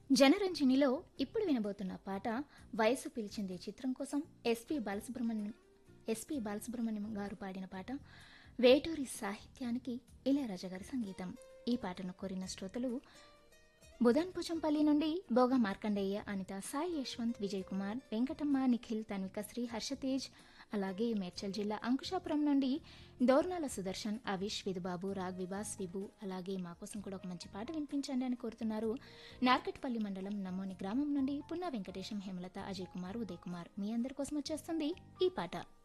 జనరంజనిలో ఇప్పుడు వినబోతున్న పాట వయసు పిలిచింది చిత్రం కోసం ఎస్పి బాలసుబ్రహ్మణ్యం ఎస్పి బాలసుబ్రహ్మణ్యం గారు పాడిన పాట వేటూరి సాహిత్యానికి ఇళయరాజా గారి సంగీతం ఈ పాటను కోరిన శ్రోతలు బుధన్ పుచంపల్లి నుండి బోగ మార్కండేయ అనిత సాయి యశ్వంత్ విజయ్ కుమార్ వెంకటమ్మ నిఖిల్ తన్విక శ్రీ హర్షతేజ్ అలాగే మేడ్చల్ జిల్లా అంకుశాపురం నుండి దోర్నాల సుదర్శన్ అవిష్ విధుబాబు రాగ్ విబాస్ విభు అలాగే మా కోసం కూడా ఒక మంచి పాట వినిపించండి అని కోరుతున్నారు నార్కెట్పల్లి మండలం నమ్మోని గ్రామం నుండి పున్నా వెంకటేశం హేమలత అజయ్ కుమార్ ఉదయ్ కుమార్ మీ అందరి కోసం వచ్చేస్తుంది ఈ పాట